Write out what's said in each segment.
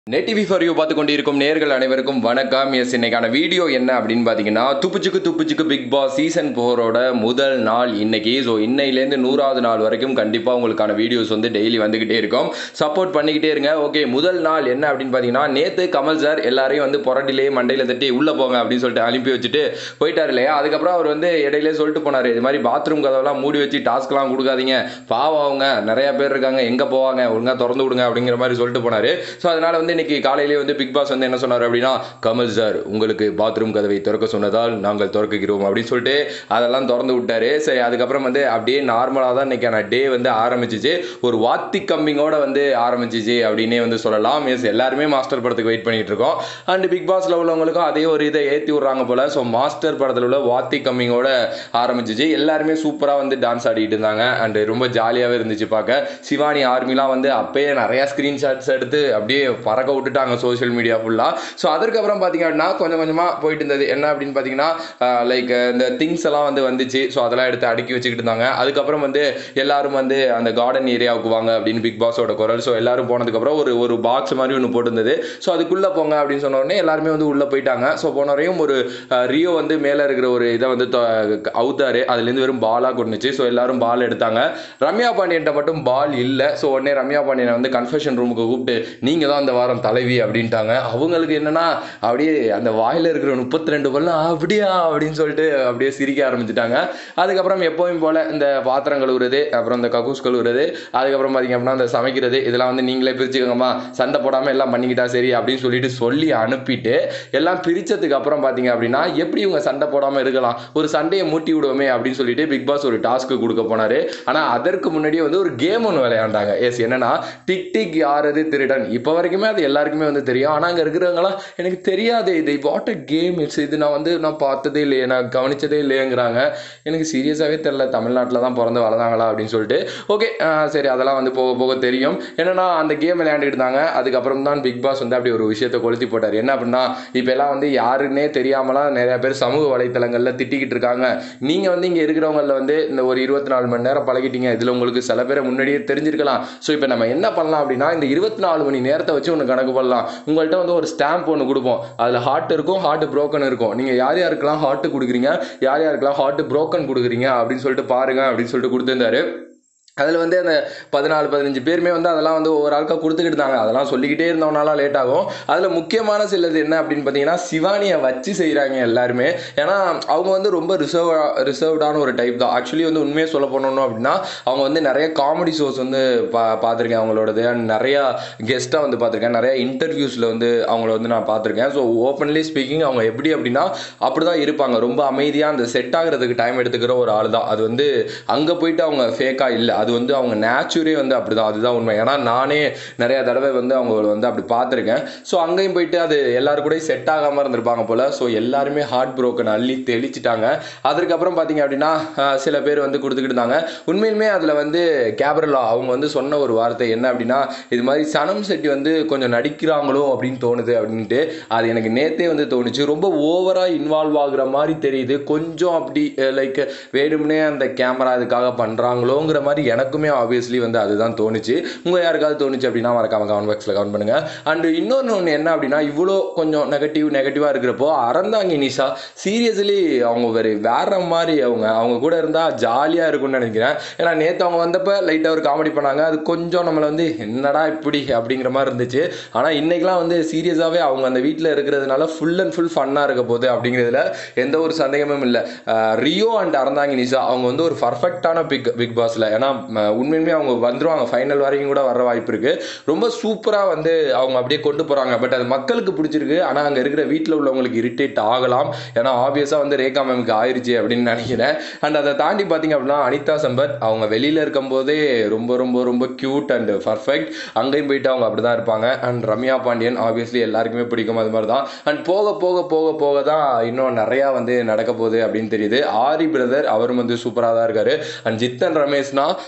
Net TV for you பார்த்து கொண்டிருக்கும் நேர்கள் அனைவருக்கும் வணக்கம் எஸ் இன்னைக்கான வீடியோ என்ன அப்படின்னு பார்த்தீங்கன்னா துப்புச்சுக்கு துப்புச்சுக்கு பிக் பாஸ் சீசன் ஃபோரோட முதல் நாள் இன்னைக்கு ஸோ இன்னையிலேருந்து நூறாவது நாள் வரைக்கும் கண்டிப்பாக உங்களுக்கான வீடியோஸ் வந்து டெய்லி வந்துக்கிட்டே இருக்கும் சப்போர்ட் பண்ணிக்கிட்டே இருங்க ஓகே முதல் நாள் என்ன அப்படின்னு பார்த்தீங்கன்னா நேற்று கமல் சார் எல்லாரையும் வந்து புரட்டிலே மண்டையில் தட்டி உள்ளே போங்க அப்படின்னு சொல்லிட்டு அனுப்பி வச்சுட்டு போயிட்டார் இல்லையா அதுக்கப்புறம் அவர் வந்து இடையிலே சொல்லிட்டு போனார் இது மாதிரி பாத்ரூம் கதவெல்லாம் மூடி வச்சு டாஸ்க்லாம் கொடுக்காதீங்க பாவம் அவங்க நிறைய பேர் இருக்காங்க எங்கே போவாங்க ஒழுங்காக திறந்து விடுங்க அப்படிங்கிற மாதிரி சொல்லிட்டு போனார் ஸோ அதனால வந்து இன்னைக்கு காலையிலேயே வந்து பிக் பாஸ் வந்து என்ன சொன்னார் அப்படின்னா கமல் சார் உங்களுக்கு பாத்ரூம் கதவை திறக்க சொன்னதால் நாங்கள் திறக்குகிறோம் அப்படின்னு சொல்லிட்டு அதெல்லாம் திறந்து விட்டாரு சரி அதுக்கப்புறம் வந்து அப்படியே நார்மலாக தான் இன்னைக்கான டே வந்து ஆரம்பிச்சிச்சு ஒரு வாத்தி கம்மிங்கோட வந்து ஆரம்பிச்சிச்சு அப்படின்னே வந்து சொல்லலாம் எஸ் எல்லாருமே மாஸ்டர் படத்துக்கு வெயிட் பண்ணிட்டு இருக்கோம் அண்ட் பிக் பாஸ்ல உள்ளவங்களுக்கும் அதே ஒரு இதை ஏற்றி விட்றாங்க போல ஸோ மாஸ்டர் படத்தில் உள்ள வாத்தி கம்மிங்கோட ஆரம்பிச்சிச்சு எல்லாருமே சூப்பராக வந்து டான்ஸ் ஆடிட்டு இருந்தாங்க அண்ட் ரொம்ப ஜாலியாகவே இருந்துச்சு பார்க்க சிவானி ஆர்மிலாம் வந்து அப்பயே நிறையா ஸ்க்ரீன்ஷாட்ஸ் எடுத்து அப்படியே பறக்க விட்டுட்டாங்க சோஷியல் மீடியா ஃபுல்லாக ஸோ அதற்கப்புறம் பார்த்தீங்க அப்படின்னா கொஞ்சம் கொஞ்சமாக போயிட்டு இருந்தது என்ன அப்படின்னு பார்த்தீங்கன்னா லைக் இந்த திங்ஸ் எல்லாம் வந்து வந்துச்சு ஸோ அதெல்லாம் எடுத்து அடுக்கி வச்சுக்கிட்டு இருந்தாங்க அதுக்கப்புறம் வந்து எல்லாரும் வந்து அந்த கார்டன் ஏரியாவுக்கு வாங்க அப்படின்னு பிக் பாஸோட குரல் ஸோ எல்லாரும் போனதுக்கப்புறம் ஒரு ஒரு பாக்ஸ் மாதிரி ஒன்று போட்டிருந்தது ஸோ அதுக்குள்ளே போங்க அப்படின்னு சொன்ன உடனே எல்லாருமே வந்து உள்ளே போயிட்டாங்க ஸோ போன வரையும் ஒரு அஹ், ரியோ வந்து மேலே இருக்கிற ஒரு இதை வந்து தொ- அவுத்தாரு அதுலேருந்து வெறும் பாலாக கொண்டுச்சு ஸோ எல்லாரும் பால் எடுத்தாங்க ரம்யா பாண்டியன்ட்ட மட்டும் பால் இல்லை ஸோ உடனே ரம்யா பாண்டியனை வந்து கன்ஃபெஷன் ரூமுக்கு கூப்பிட்டு நீங்கள் தான் அந்த வாரம் தலைவி அப்படின்ட்டாங்க அவங்களுக்கு என்னன்னா அப்படியே அந்த வாயில் இருக்கிற முப்பத்தி ரெண்டு பல்லும் அப்படியா அப்படின்னு சொல்லிட்டு அப்படியே சிரிக்க ஆரம்பிச்சிட்டாங்க அதுக்கப்புறம் எப்போவும் போல் இந்த பாத்திரம் கழுவுறது அப்புறம் இந்த கக்கூஸ் கழுவுறது அதுக்கப்புறம் பார்த்தீங்க அப்படின்னா இந்த சமைக்கிறது இதெல்லாம் வந்து நீங்களே பிரிச்சுக்கோங்கம்மா சண்டை போடாமல் எல்லாம் பண்ணிக்கிட்டா சரி அப்படின்னு சொல்லிட்டு சொல்லி அனுப்பிட்டு எல்லாம் பிரிச்சதுக்கு அப்புறம் பார்த்தீங்க அப்படின்னா எப்படி இவங்க சண்டை போடாமல் இருக்கலாம் ஒரு சண்டையை மூட்டி விடுவோமே அப்படின்னு சொல்லிட்டு பிக் பாஸ் ஒரு டாஸ்க்கு கொடுக்க போனாரு ஆனால் அதற்கு முன்னாடியே வந்து ஒரு கேம் ஒன்று விளையாண்டாங்க எஸ் என்னன்னா டிக் டிக் யாரது திருடன் இப்போ வரைக்குமே அது எல்லாருக்குமே வந்து தெரியும் ஆனால் அங்கே இருக்கிறவங்களாம் எனக்கு தெரியாது இது வாட் அ கேம் இட்ஸ் இது நான் வந்து நான் பார்த்ததே இல்லையே நான் கவனிச்சதே இல்லையேங்கிறாங்க எனக்கு சீரியஸாகவே தெரில தமிழ்நாட்டில் தான் பிறந்து வளர்ந்தாங்களா அப்படின்னு சொல்லிட்டு ஓகே சரி அதெல்லாம் வந்து போக போக தெரியும் என்னன்னா அந்த கேம் விளையாண்டுட்டு இருந்தாங்க அதுக்கப்புறம் தான் பிக் பாஸ் வந்து அப்படி ஒரு விஷயத்தை கொளுத்தி போட்டார் என்ன அப்படின்னா இப்போ எல்லாம் வந்து யாருன்னே தெரியாமலாம் நிறைய பேர் சமூக வலைத்தளங்களில் திட்டிக்கிட்டு இருக்காங்க நீங்கள் வந்து இங்கே இருக்கிறவங்கள வந்து இந்த ஒரு இருபத்தி நாலு மணி நேரம் பழகிட்டீங்க இதில் உங்களுக்கு சில பேரை முன்னாடியே தெரிஞ்சிருக்கலாம் ஸோ இப்போ நம்ம என்ன பண்ணலாம் அப்படின்னா இந்த இருபத்தி நாலு மணி நேரத்தை வச்சு ஒன்று கணக்கு பண்ணலாம் உங்கள்கிட்ட வந்து ஒரு ஸ்டாம்ப் ஒன்று கொடுப்போம் அதில் ஹார்ட் இருக்கும் ஹார்ட் broken இருக்கும் நீங்கள் யார் யாருக்கெல்லாம் ஹார்ட் கொடுக்குறீங்க யார் யாருக்கெல்லாம் ஹார்ட் broken கொடுக்குறீங்க அப்படின்னு சொல்லிட்டு பாருங்க அப்படின்னு சொல்லிட்டு கொடுத்துருந்தாரு அதில் வந்து அந்த பதினாலு பதினஞ்சு பேருமே வந்து அதெல்லாம் வந்து ஒவ்வொரு ஆளுக்காக கொடுத்துக்கிட்டு இருந்தாங்க அதெல்லாம் சொல்லிக்கிட்டே இருந்தவனால லேட் ஆகும் அதில் முக்கியமான சிலது என்ன அப்படின்னு பார்த்தீங்கன்னா சிவானியை வச்சு செய்கிறாங்க எல்லாருமே ஏன்னா அவங்க வந்து ரொம்ப ரிசர்வ் ரிசர்வ்டான ஒரு டைப் தான் ஆக்சுவலி வந்து உண்மையை சொல்ல போனோம் அப்படின்னா அவங்க வந்து நிறைய காமெடி ஷோஸ் வந்து பா பார்த்துருக்கேன் அவங்களோடது and நிறையா கெஸ்ட்டாக வந்து பார்த்துருக்கேன் நிறைய இன்டர்வியூஸில் வந்து அவங்கள வந்து நான் பார்த்துருக்கேன் ஸோ ஓப்பன்லி ஸ்பீக்கிங் அவங்க எப்படி அப்படின்னா அப்படி தான் இருப்பாங்க ரொம்ப அமைதியாக அந்த செட் ஆகிறதுக்கு டைம் எடுத்துக்கிற ஒரு ஆள் தான் அது வந்து அங்கே போயிட்டு அவங்க ஃபேக்காக இல்லை அது வந்து அவங்க நேச்சுரே வந்து அப்படி தான் அதுதான் உண்மை ஏன்னா நானே நிறைய தடவை வந்து அவங்கள வந்து அப்படி பார்த்துருக்கேன் ஸோ அங்கேயும் போயிட்டு அது எல்லாரும் கூட செட் ஆகாமல் இருந்திருப்பாங்க போல் ஸோ எல்லாருமே ஹார்ட் broken அள்ளி தெளிச்சிட்டாங்க அதற்கப்புறம் பார்த்தீங்க அப்படின்னா அஹ், சில பேர் வந்து கொடுத்துக்கிட்டு இருந்தாங்க உண்மையிலுமே அதில் வந்து கேப்ரலா அவங்க வந்து சொன்ன ஒரு வார்த்தை என்ன அப்படின்னா இது மாதிரி சனம் செட்டி வந்து கொஞ்சம் நடிக்கிறாங்களோ அப்படின்னு தோணுது அப்படின்ட்டு அது எனக்கு நேத்தே வந்து தோணுச்சு ரொம்ப ஓவராக இன்வால்வ் ஆகுற மாதிரி தெரியுது கொஞ்சம் அப்படி லைக் வேணும்னே அந்த கேமரா இதுக்காக பண்ணுறாங்களோங்கிற மாதிரி எனக்குமே ஆப்வியஸ்லி வந்து அதுதான் தோணுச்சு உங்கள் யாருக்காவது தோணுச்சு அப்படின்னா மறக்காம கமெண்ட் பாக்ஸில் கமெண்ட் பண்ணுங்க அண்ட் இன்னொன்று ஒன்று என்ன அப்படின்னா இவ்வளோ கொஞ்சம் நெகட்டிவ் நெகட்டிவாக இருக்கிறப்போ அறந்தாங்கி நிஷா சீரியஸ்லி அவங்க வேறு வேற மாதிரி அவங்க அவங்க கூட இருந்தால் ஜாலியாக இருக்கும்னு நினைக்கிறேன் ஏன்னா நேற்று அவங்க வந்தப்போ லைட்டாக ஒரு காமெடி பண்ணாங்க அது கொஞ்சம் நம்மளை வந்து என்னடா இப்படி அப்படிங்கிற மாதிரி இருந்துச்சு ஆனால் இன்னைக்கெல்லாம் வந்து சீரியஸாகவே அவங்க அந்த வீட்டில் இருக்கிறதுனால ஃபுல் அண்ட் ஃபுல் ஃபன்னாக இருக்க போகுது அப்படிங்கிறதுல எந்த ஒரு சந்தேகமும் இல்லை ரியோ அண்ட் அறந்தாங்கி நிஷா அவங்க வந்து ஒரு பர்ஃபெக்டான பிக் பிக் பாஸில் ஏன்னா ம, உண்மையுமே அவங்க வந்துருவாங்க ஃபைனல் வரைக்கும் கூட வர வாய்ப்பு இருக்குது ரொம்ப சூப்பராக வந்து அவங்க அப்படியே கொண்டு போகிறாங்க பட் அது மக்களுக்கு பிடிச்சிருக்கு ஆனால் அங்கே இருக்கிற வீட்டில் உள்ளவங்களுக்கு இரிட்டேட் ஆகலாம் ஏன்னா ஆப்வியஸாக வந்து ரேகா மேமுக்கு ஆயிருச்சு அப்படின்னு நினைக்கிறேன் அண்ட் அதை தாண்டி பார்த்தீங்க அப்படின்னா அனிதா சம்பத் அவங்க வெளியில் இருக்கும்போதே ரொம்ப ரொம்ப ரொம்ப க்யூட் அண்ட் பர்ஃபெக்ட் அங்கேயும் போயிட்டு அவங்க அப்படி தான் இருப்பாங்க அண்ட் ரம்யா பாண்டியன் ஆப்வியஸ்லி எல்லாருக்குமே பிடிக்கும் அது மாதிரி தான் அண்ட் போக போக போக போக தான் இன்னும் நிறையா வந்து நடக்க போகுது அப்படின்னு தெரியுது ஆரி பிரதர் அவரும் வந்து சூப்பராக தான் இருக்காரு அண்ட் ஜித்தன் ரமேஷ்னா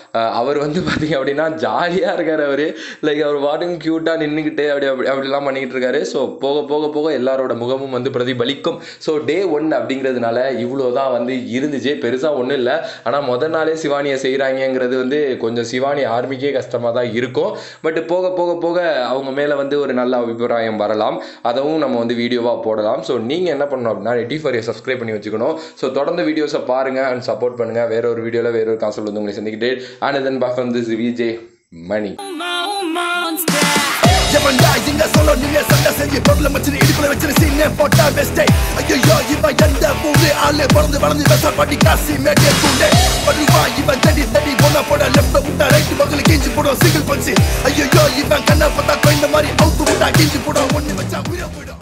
அஹ் அவர் வந்து பார்த்தீங்க அப்படின்னா ஜாலியாக இருக்கார் அவர் லைக் அவர் வாட்டுக்கு க்யூட்டாக நின்றுக்கிட்டு அப்படி அப்படி அப்படிலாம் பண்ணிக்கிட்டு இருக்காரு ஸோ போக போக போக எல்லாரோட முகமும் வந்து பிரதிபலிக்கும் ஸோ டே ஒன் அப்படிங்கிறதுனால இவ்வளோ தான் வந்து இருந்துச்சு பெருசாக ஒன்றும் இல்லை ஆனால் முதல் நாளே சிவானியை செய்கிறாங்கங்கிறது வந்து கொஞ்சம் சிவானி ஆர்மிக்கே கஷ்டமாக தான் இருக்கும் பட் போக போக போக அவங்க மேலே வந்து ஒரு நல்ல அபிப்பிராயம் வரலாம் அதவும் நம்ம வந்து வீடியோவாக போடலாம் ஸோ நீங்கள் என்ன பண்ணணும் அப்படின்னா ரெடி ஃபார் சப்ஸ்கிரைப் பண்ணி வச்சுக்கணும் ஸோ தொடர்ந்து வீடியோஸை பாருங்கள் அண்ட் சப்போர்ட் பண்ணுங்கள் வேற ஒரு வீடியோவில் வேற ஒரு கான்செப்ட் வந்து உங்களை சந்திக்கிட்டு அண்ட் தென் பாஃப் வந்து விஜே மணி monster. எவன்டா இங்க சொல்ல நீங்க சண்டை செஞ்சு பொருளை வச்சு இடுப்புல வச்சு சீனே போட்டா பெஸ்டே ஐயோ இவன் எந்த ஊரு ஆளு பிறந்து வளர்ந்து வெசல் பாட்டி காசி மேட்டே பூண்டே வருவா இவன் தடி தடி போனா போட லெஃப்ட் விட்டா ரைட் மகளுக்கு கிஞ்சி போடும் சிங்கிள் பஞ்சு ஐயோ இவன் கண்ணை பார்த்தா கோயந்த மாதிரி அவுத்து விட்டா கிஞ்சி போடும் ஒண்ணு வச்சா உயிரை போயிடும்